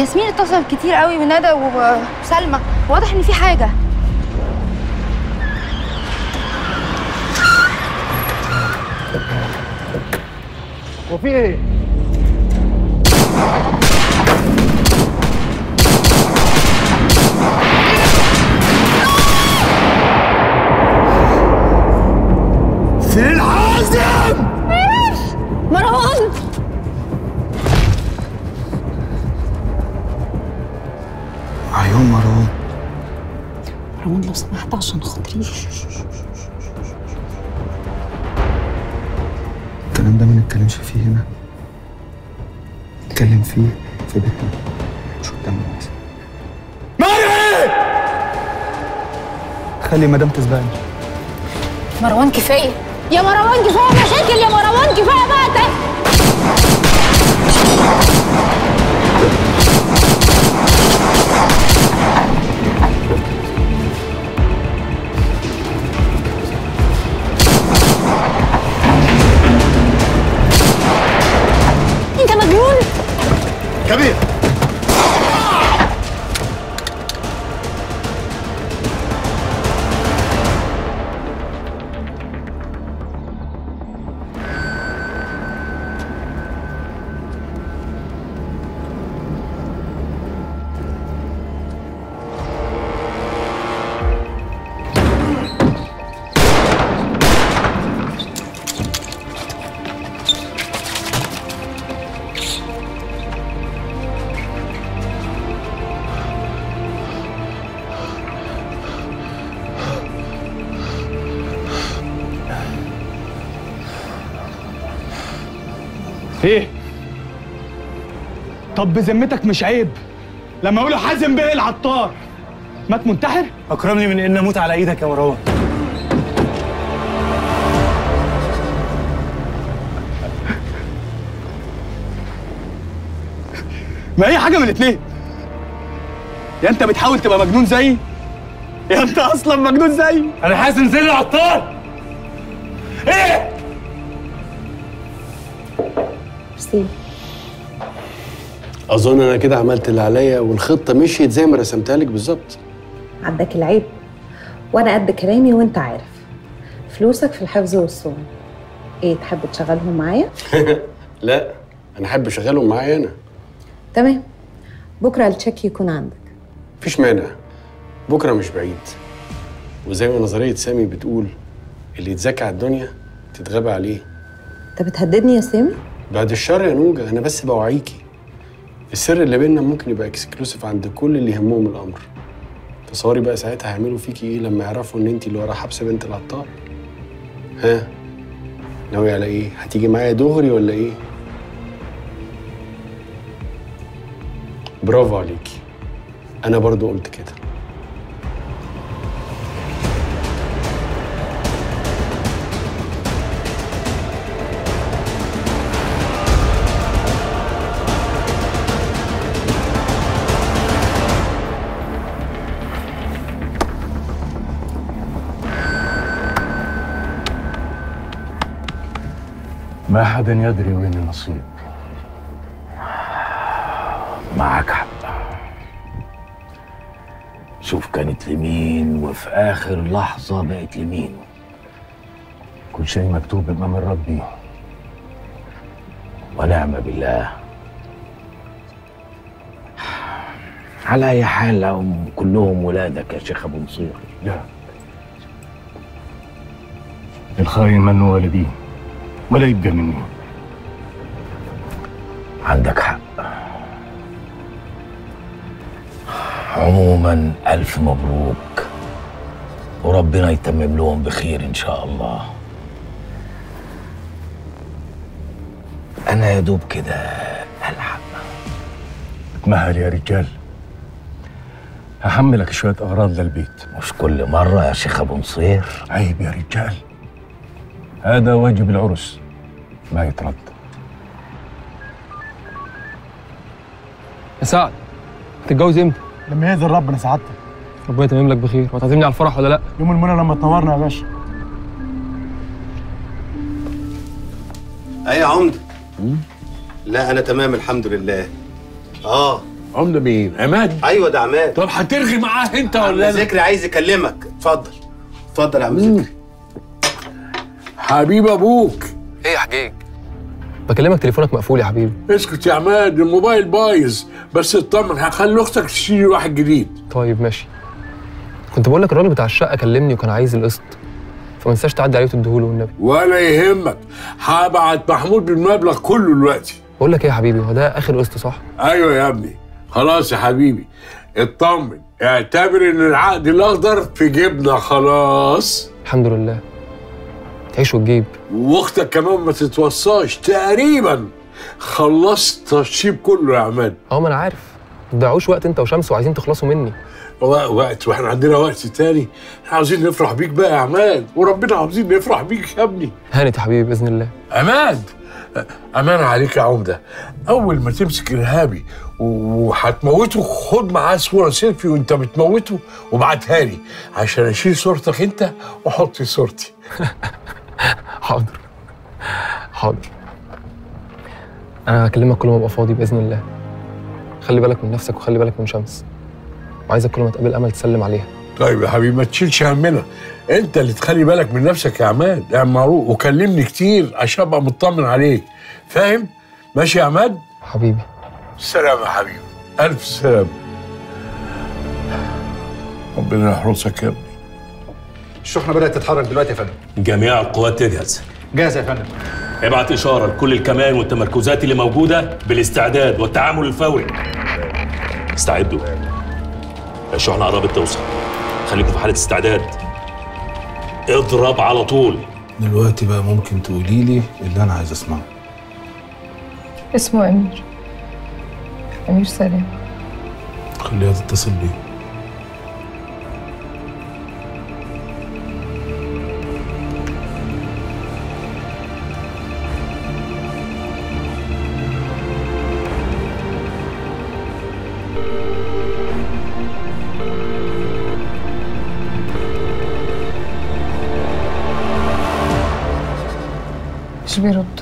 ياسمين اتصلت كتير قوي من ندى و- وسلمى واضح ان في حاجه وفي ايه؟ في الحازم مروان عيون مروان مروان لو سمحت عشان خاطري الكلام ده ما نتكلمش فيه هنا نتكلم فيه في بيتنا مش قدام الناس مريم خلي مدام تسبقني مروان كفايه يا مروان كفايه مشاكل يا مروان كفايه بقى ده انت مجنون كبير ايه طب بذمتك مش عيب لما اقول حازم بيه العطار مات منتحر اكرمني من ان اموت على ايدك يا مروان ما هي حاجه من الاتنين يا انت بتحاول تبقى مجنون زيي يا انت اصلا مجنون زيي انا حازم زي العطار ايه ميرسي اظن انا كده عملت اللي عليا والخطه مشيت زي ما رسمتها لك بالظبط عداك العيب وانا قد كلامي وانت عارف فلوسك في الحفظ والصون ايه تحب تشغلهم معايا لا انا احب اشغلهم معايا انا تمام بكره التشيك يكون عندك مفيش مانع بكره مش بعيد وزي ما نظريه سامي بتقول اللي يتذكى على الدنيا تتغابى عليه انت بتهددني يا سامي بعد الشر يا نوجة انا بس بوعيكي السر اللي بيننا ممكن يبقى اكسكلوسيف عند كل اللي يهمهم الامر تصوري بقى ساعتها هيعملوا فيكي ايه لما يعرفوا ان انت اللي ورا حبس بنت العطار ها ناوي على ايه هتيجي معايا دغري ولا ايه برافو عليكي انا برضو قلت كده ما حدا يدري وين النصيب معك حق شوف كانت لمين وفي آخر لحظة بقت لمين كل شيء مكتوب أمام ربي ونعم بالله على أي حال هم كلهم ولادك يا شيخ أبو نصير لا الخاين منه والديه ولا يبقى مني عندك حق عموما ألف مبروك وربنا يتمم لهم بخير إن شاء الله أنا يا دوب كده ألحق اتمهل يا رجال هحملك شوية أغراض للبيت مش كل مرة يا شيخ أبو نصير عيب يا رجال هذا واجب العرس ما يترد يا سعد تتجوز امتى؟ لما يأذن ربنا سعادتك ربنا يتمم لك بخير وهتعزمني على الفرح ولا لا؟ يوم المنى لما تنورنا يا باشا ايه يا عمده لا انا تمام الحمد لله اه عمده مين عماد ايوه ده عماد طب هترغي معاه انت عم ولا انا ذكري عايز يكلمك اتفضل اتفضل يا عم ذكري حبيب ابوك ايه يا حجيج بكلمك تليفونك مقفول يا حبيبي اسكت يا عماد الموبايل بايظ بس اطمن هخلي اختك تشتري واحد جديد طيب ماشي كنت بقول لك الراجل بتاع الشقه كلمني وكان عايز القسط فما تنساش تعدي عليه وتديهوله والنبي ولا يهمك هبعت محمود بالمبلغ كله دلوقتي بقول لك ايه يا حبيبي هو ده اخر قسط صح ايوه يا ابني خلاص يا حبيبي اطمن اعتبر ان العقد الاخضر في جيبنا خلاص الحمد لله تعيش وتجيب واختك كمان ما تتوصاش تقريبا خلصت تشطيب كله يا عماد اه ما انا عارف ما تضيعوش وقت انت وشمس وعايزين تخلصوا مني وقت واحنا عندنا وقت تاني احنا عاوزين نفرح بيك بقى يا عماد وربنا عاوزين نفرح بيك يا ابني هانت يا حبيبي باذن الله عماد امان عليك يا عمده اول ما تمسك ارهابي وهتموته خد معاه صوره سيلفي وانت بتموته وابعتها لي عشان اشيل صورتك انت واحط صورتي حاضر حاضر انا هكلمك كل ما ابقى فاضي باذن الله خلي بالك من نفسك وخلي بالك من شمس وعايزك كل ما تقابل امل تسلم عليها طيب يا حبيبي ما تشيلش همنا انت اللي تخلي بالك من نفسك يا عماد يا معروف وكلمني كتير عشان ابقى مطمن عليك فاهم ماشي يا عماد حبيبي سلام يا حبيبي الف سلام ربنا يحرسك يا ابني الشحنه بدات تتحرك دلوقتي يا فندم جميع القوات تجهز جاهزه يا فندم ابعت إشارة لكل الكمان والتمركزات اللي موجودة بالاستعداد والتعامل الفوري استعدوا الشحنة قربت توصل خليكم في حالة استعداد اضرب على طول دلوقتي بقى ممكن تقولي لي اللي انا عايز اسمعه اسمه أمير أمير سلام خليها تتصل بيه مش بيرد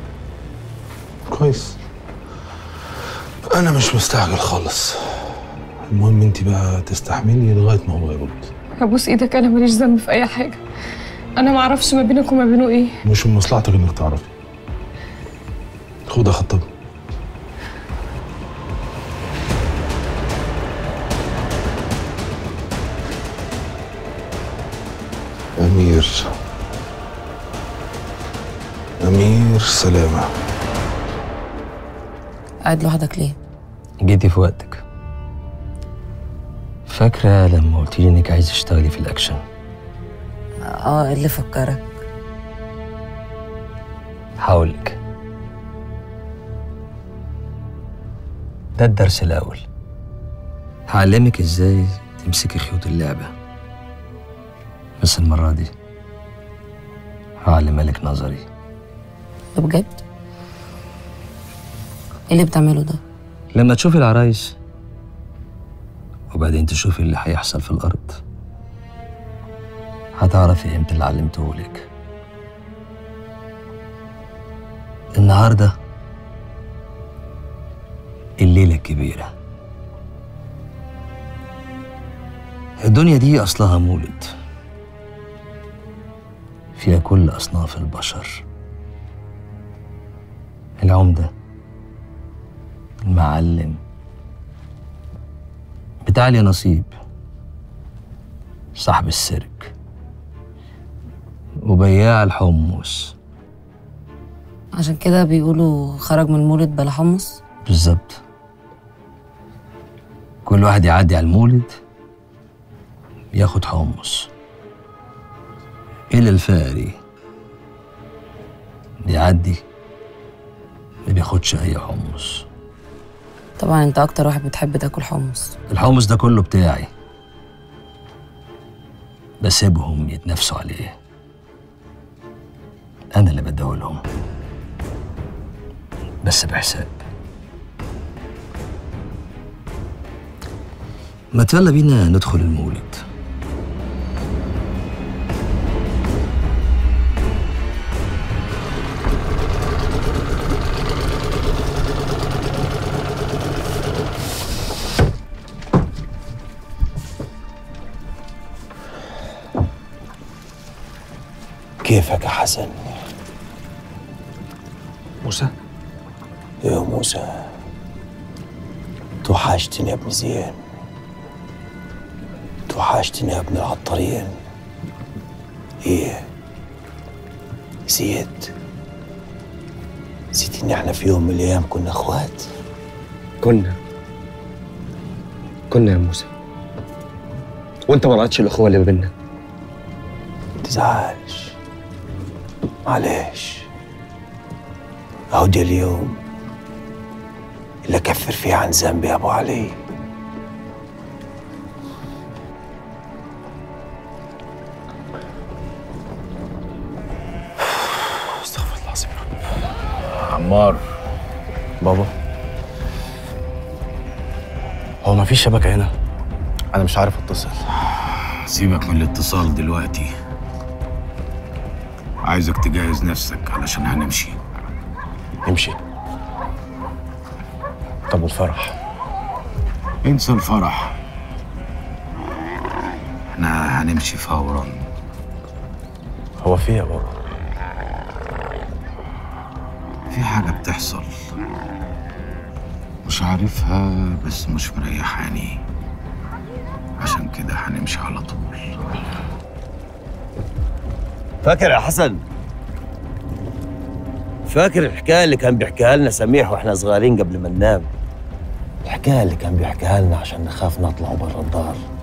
كويس انا مش مستعجل خالص المهم انت بقى تستحملي لغايه ما هو يرد هبوس ايدك انا ماليش ذنب في اي حاجه انا ما اعرفش ما بينك وما بينه ايه مش من مصلحتك انك تعرفي خد يا خطاب أمير أمير سلامة قاعد لوحدك ليه؟ جيتي في وقتك فاكرة لما قلت لي إنك عايزة تشتغلي في الأكشن اه اللي فكرك هقولك ده الدرس الأول هعلمك إزاي تمسكي خيوط اللعبة بس المرة دي هعلمها لك نظري ده بجد؟ ايه اللي بتعمله ده؟ لما تشوفي العرايس وبعدين تشوفي اللي هيحصل في الأرض هتعرفي قيمة اللي علمته لك النهاردة الليلة الكبيرة الدنيا دي أصلها مولد فيها كل أصناف البشر العمدة المعلم بتاع لي نصيب صاحب السيرك وبياع الحمص عشان كده بيقولوا خرج من المولد بلا حمص بالظبط كل واحد يعدي على المولد ياخد حمص إلا الفقري بيعدي ما بياخدش أي حمص طبعا انت اكتر واحد بتحب تاكل حمص الحمص ده كله بتاعي بسيبهم يتنافسوا عليه أنا اللي بدولهم بس بحساب ما يلا بينا ندخل المولد كيفك يا حسن موسى يا موسى توحشتني يا ابن زين توحشتني يا ابن العطارين ايه نسيت نسيت ان احنا في يوم من الايام كنا اخوات كنا كنا يا موسى وانت ما رأتش الاخوه اللي ما بينا تزعلش معلش اهو ده اليوم اللي اكفر فيه عن ذنبي يا ابو علي استغفر الله العظيم عمار بابا هو مفيش شبكة هنا أنا مش عارف أتصل سيبك من الاتصال دلوقتي عايزك تجهز نفسك علشان هنمشي نمشي طب والفرح انسى الفرح احنا هنمشي فورا هو في إيه يا بابا في حاجة بتحصل مش عارفها بس مش مريحاني عشان كده هنمشي على طول فاكر يا حسن فاكر الحكايه اللي كان بيحكيها لنا سميح واحنا صغيرين قبل ما ننام الحكايه اللي كان بيحكيها لنا عشان نخاف نطلع برا الدار